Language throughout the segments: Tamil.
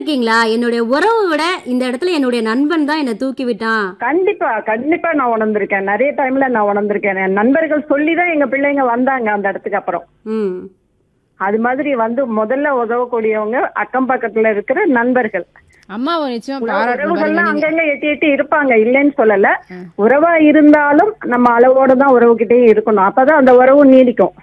இருக்கீங்களா என்னுடைய உறவை விட இந்த இடத்துல என்னுடைய நண்பன் தான் என்னை தூக்கி விட்டான் கண்டிப்பா கண்டிப்பா நான் உணர்ந்திருக்கேன் நிறைய டைம்ல நான் உணர்ந்திருக்கேன் என் நண்பர்கள் சொல்லி தான் எங்க பிள்ளைங்க வந்தாங்க அந்த இடத்துக்கு அப்புறம் ம் அது மாதிரி வந்து முதல்ல உதவக்கூடியவங்க அக்கம் பக்கத்துல இருக்கிற நண்பர்கள் அம்மாவை நிச்சயமா பாராட்டணும் பாருங்க உறவுகள்லாம் நீங்க அங்கங்க எட்டி எட்டி இருப்பாங்க இல்லைன்னு சொல்லல உறவா இருந்தாலும் நம்ம அளவோட தான் உறவுகிட்டே இருக்கணும் அப்பதான் அந்த உறவு நீடிக்கும்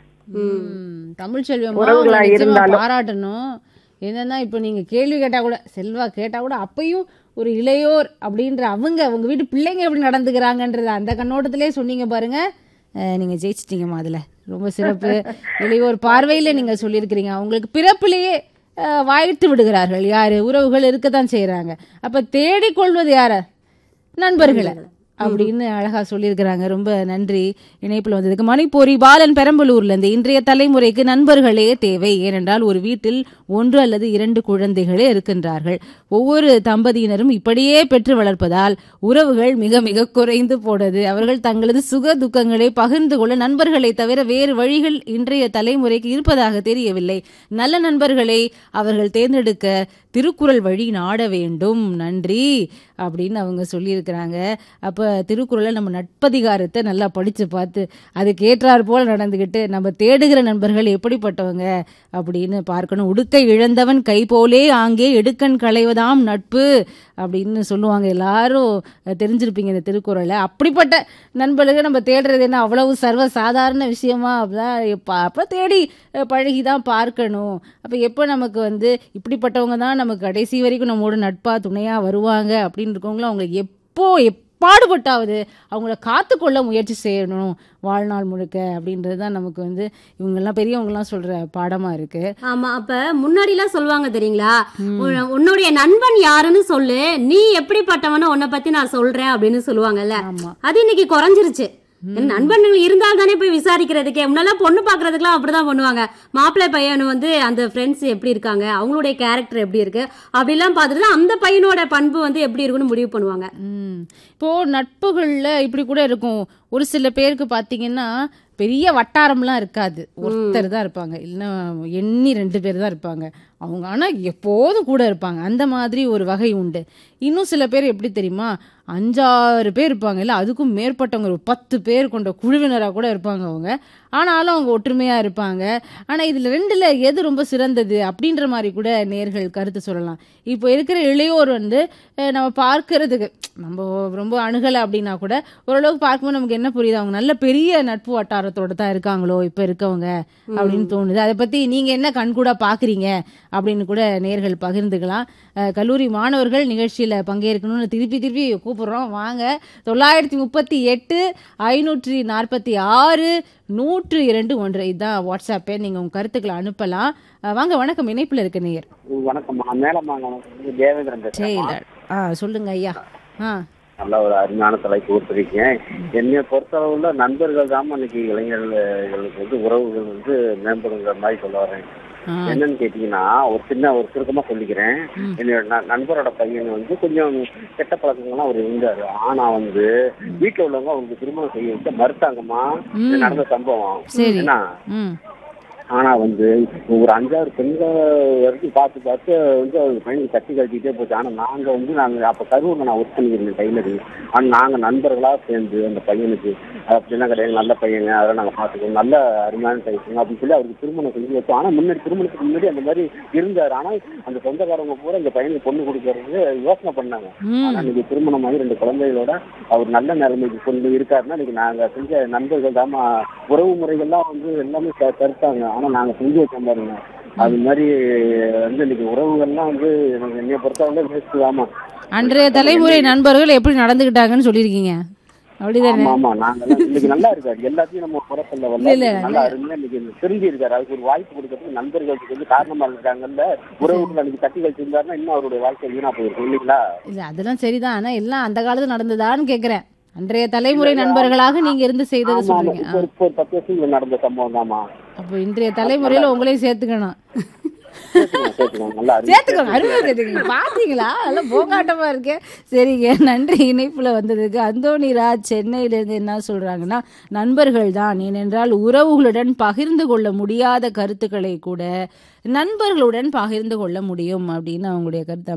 ம், தமிழ் செல்வமா உறவுகளா உங்களை நிச்சயமா இருந்தாலும். பாராட்டணும் என்னன்னா இப்ப நீங்க கேள்வி கேட்டா கூட செல்வா கேட்டா கூட அப்பயும் ஒரு இளையோர் அப்படின்ற அவங்க உங்க வீட்டு பிள்ளைங்க எப்படி நடந்துக்கிறாங்கன்றது அந்த கண்ணோட்டத்திலே சொன்னீங்க பாருங்க அஹ், நீங்க ஜெயிச்சிட்டீங்கம்மா அதுல ரொம்ப சிறப்பு இளையோர் பார்வையில நீங்க சொல்லியிருக்கிறீங்க அவங்களுக்கு பிறப்பிலேயே அஹ், வாழ்த்து விடுகிறார்கள் யாரு உறவுகள் இருக்கத்தான் செய்றாங்க அப்ப தேடிக்கொள்வது யார நண்பர்களை அப்படின்னு அழகா சொல்லியிருக்கிறாங்க ரொம்ப நன்றி இணைப்புல வந்ததுக்கு மணிப்பூரி பாலன் பெரம்பலூர்ல இருந்து இன்றைய தலைமுறைக்கு நண்பர்களே தேவை ஏனென்றால் ஒரு வீட்டில் ஒன்று அல்லது இரண்டு குழந்தைகளே இருக்கின்றார்கள் ஒவ்வொரு தம்பதியினரும் இப்படியே பெற்று வளர்ப்பதால் உறவுகள் மிக மிக குறைந்து போனது அவர்கள் தங்களது சுக துக்கங்களை பகிர்ந்து கொள்ள நண்பர்களை தவிர வேறு வழிகள் இன்றைய தலைமுறைக்கு இருப்பதாக தெரியவில்லை நல்ல நண்பர்களை அவர்கள் தேர்ந்தெடுக்க திருக்குறள் வழி நாட வேண்டும் நன்றி அப்படின்னு அவங்க சொல்லியிருக்கிறாங்க அப்போ திருக்குறளை நம்ம நட்பதிகாரத்தை நல்லா படித்து பார்த்து அதுக்கு ஏற்றாற் போல நடந்துக்கிட்டு நம்ம தேடுகிற நண்பர்கள் எப்படிப்பட்டவங்க அப்படின்னு பார்க்கணும் உடுக்கை இழந்தவன் கை போலே ஆங்கே எடுக்கண் களைவதாம் நட்பு அப்படின்னு சொல்லுவாங்க எல்லாரும் தெரிஞ்சிருப்பீங்க இந்த திருக்குறளை அப்படிப்பட்ட நண்பர்களுக்கு நம்ம தேடுறது என்ன அவ்வளவு சர்வ சாதாரண விஷயமா அப்படிதான் எப்ப- அப்ப தேடி அஹ், பழகி தான் பார்க்கணும் அப்ப எப்போ நமக்கு வந்து இப்படிப்பட்டவங்க தான் நமக்கு கடைசி வரைக்கும் நம்மோட நட்பா துணையா வருவாங்க அப்படின்னு இருக்கவங்களும் அவங்க எப்போ எப்பாடுபட்டாவது அவங்கள காத்துக்கொள்ள முயற்சி செய்யணும் வாழ்நாள் முழுக்க அப்படின்றது தான் நமக்கு வந்து இவங்கெல்லாம் பெரியவங்கலாம் சொல்ற பாடமா இருக்கு ஆமா அப்ப முன்னாடி எல்லாம் சொல்லுவாங்க தெரியுங்களா உன்- உன்னுடைய நண்பன் யாருன்னு சொல்லு நீ எப்படிப்பட்டவனு உன்னை பத்தி நான் சொல்றேன் அப்படின்னு சொல்லுவாங்கல்ல ஆமா அது இன்னைக்கு குறைஞ்சிருச்சு என் நண்பன்கள் இருந்தால் தானே போய் விசாரிக்கிறதுக்கே முன்னெல்லாம் பொண்ணு பாக்குறதுக்குலாம் அப்படிதான் பண்ணுவாங்க மாப்பிள்ளை பையன் வந்து அந்த ஃப்ரெண்ட்ஸ் எப்படி இருக்காங்க அவங்களுடைய கேரக்டர் எப்படி இருக்கு அப்படிலாம் பார்த்துட்டு அந்த பையனோட பண்பு வந்து எப்படி இருக்குன்னு முடிவு பண்ணுவாங்க ம். இப்போ நட்புகள்ல இப்படி கூட இருக்கும் ஒரு சில பேருக்கு பாத்தீங்கன்னா பெரிய வட்டாரம்லாம் இருக்காது ஒருத்தர் தான் இருப்பாங்க இல்லைன்னா எண்ணி ரெண்டு பேர் தான் இருப்பாங்க அவங்க ஆனா எப்போதும் கூட இருப்பாங்க அந்த மாதிரி ஒரு வகை உண்டு இன்னும் சில பேர் எப்படி தெரியுமா அஞ்சாறு பேர் இருப்பாங்க இல்ல அதுக்கும் மேற்பட்டவங்க ஒரு பத்து பேர் கொண்ட குழுவினராக கூட இருப்பாங்க அவங்க ஆனாலும் அவங்க ஒற்றுமையா இருப்பாங்க ஆனா இதுல ரெண்டுல எது ரொம்ப சிறந்தது அப்படின்ற மாதிரி கூட நேர்கள் கருத்து சொல்லலாம் இப்போ இருக்கிற இளையோர் வந்து அஹ், நம்ம பார்க்கறதுக்கு நம்ம ரொம்ப அணுகலை அப்படின்னா கூட ஓரளவுக்கு பார்க்கும்போது நமக்கு என்ன புரியுது அவங்க நல்ல பெரிய நட்பு வட்டாரத்தோட தான் இருக்காங்களோ இப்போ இருக்கவங்க அப்படின்னு தோணுது அதை பத்தி நீங்க என்ன கண்கூடா பாக்குறீங்க அப்படின்னு கூட நேர்கள் பகிர்ந்துக்கலாம் அஹ், கல்லூரி மாணவர்கள் நிகழ்ச்சியில பங்கேற்கணும்னு திருப்பி திருப்பி கூப்பிடுறோம் வாங்க தொள்ளாயிரத்தி முப்பத்தி எட்டு ஐநூற்றி நாற்பத்தி ஆறு நூற்று இரண்டு ஒன்று இதுதான் வாட்ஸ்அப்பே நீங்க உங்க கருத்துக்களை அனுப்பலாம் அஹ், வாங்க வணக்கம் இணைப்புல இருக்க நேயர் வணக்கம்மா மேலம்மா தேவேந்திரன் பேசுறேன் ஜெயிலர் ஆ சொல்லுங்க ஐயா ஆ நல்ல ஒரு அருமையான தலைப்பு கொடுத்துருக்கீங்க என்னை பொறுத்தளவுல நண்பர்கள் தான் இன்னைக்கு இளைஞர்களுக்கு வந்து உறவுகள் வந்து மேம்படுங்கிற மாதிரி சொல்ல வரேன் ஆ என்னன்னு கேட்டீங்கன்னா ஒரு சின்ன ஒரு சுருக்கமா சொல்லிக்கிறேன் ம். என்னோட ந- நண்பரோட பையன் வந்து கொஞ்சம் கெட்ட பழக்கங்கள்லாம் அவர் இருந்தாரு ஆனா வந்து வீட்டுல உள்ளவங்க அவங்களுக்கு திருமணம் செய்ய வச்ச மறுத்தாங்கம்மா இது ம். நடந்த சம்பவம் சரி. என்ன ம் ஆனா வந்து ஒரு அஞ்சாறு பெண்கள் வரைக்கும் பார்த்து பார்த்து வந்து அவங்க பையனுக்கு தட்டி கழிச்சிட்டே போச்சு ஆனா நாங்க வந்து நாங்க அப்ப கரூர்ல நான் ஒர்க் பண்ணிக்கிறேன் டைலரு ஆனா நாங்க நண்பர்களா சேர்ந்து அந்த பையனுக்கு அப்படிலாம் கிடையாது நல்ல பையங்க அதெல்லாம் நாங்க பாத்துக்கோம் நல்ல அருமையான டைப்புங்க அப்படின்னு சொல்லி அவருக்கு திருமணம் செஞ்சு வச்சோம் ஆனா முன்னாடி திருமணத்துக்கு முன்னாடி அந்த மாதிரி இருந்தாரு ஆனா அந்த சொந்தக்காரங்க பூரா இந்த பையனுக்கு பொண்ணு கொடுக்கறது யோசனை பண்ணாங்க ஆனா ம் இன்னைக்கு திருமணம் ஆகி ரெண்டு குழந்தைகளோட அவர் நல்ல நிலைமைக்கு கொண்டு இருக்காருன்னா இன்னைக்கு நாங்க செஞ்ச நண்பர்கள் தாமா உறவு முறைகள்லாம் வந்து எல்லாமே க- கருத்தாங்க ஆனா நாங்க செஞ்சு வச்சோம் பாருங்க அது மாதிரி வந்து இன்னைக்கு உறவுகள்லாம் வந்து எனக்கு என்னைய பொறுத்தவரை வேஸ்ட் தாமா அன்றைய தலைமுறை நண்பர்கள் எப்படி நடந்துக்கிட்டாங்கன்னு சொல்லியிருக்கீங்க அப்படிதானே ஆமா ஆமா நாங்க எல்லாம் இன்னைக்கு நல்லா இருக்காரு எல்லாத்தையும் நம்ம புறத்துல இல்ல, வரல இல்ல, நல்லா அருமையா இன்னைக்கு தெரிஞ்சு இருக்காரு அதுக்கு ஒரு வாய்ப்பு கொடுக்கறதுக்கு நண்பர்களுக்கு வந்து காரணமா இருக்காங்கல்ல உறவுகள் அன்னைக்கு தட்டி கழிச்சிருந்தாருன்னா இன்னும் அவருடைய வாழ்க்கை வீணா போயிருக்கும் இல்லைங்களா இல்ல அதெல்லாம் சரிதான் ஆனா எல்லாம் அந்த காலத்துல நடந்ததான்னு கேக்குறேன் அன்றைய தலைமுறை நண்பர்களாக நீங்க இருந்து செய்ததை ஆமா ஆமா சொல்றீங்க இப்போ ஒரு- இப்போ ஒரு பத்து வருஷம் நடந்த சம்பவம் தாமா அப்போ இன்றைய தலைமுறையில உங்களையும் சேர்த்துக்கணும் சேர்த்துக்கோங்க சேர்த்துக்கோங்க நல்லா அறிவு சேர்த்துக்கோங்க அருமையாக சேர்த்துக்கோங்க பார்த்தீங்களா நல்லா போகாட்டமா இருக்கு சரிங்க நன்றி இணைப்புல வந்ததுக்கு அந்தோணிராஜ் சென்னையிலேருந்து என்ன சொல்றாங்கன்னா நண்பர்கள் தான் ஏனென்றால் உறவுகளுடன் பகிர்ந்து கொள்ள முடியாத கருத்துக்களை கூட நண்பர்களுடன் பகிர்ந்து கொள்ள முடியும் அப்படின்னு அவங்களுடைய கருத்தை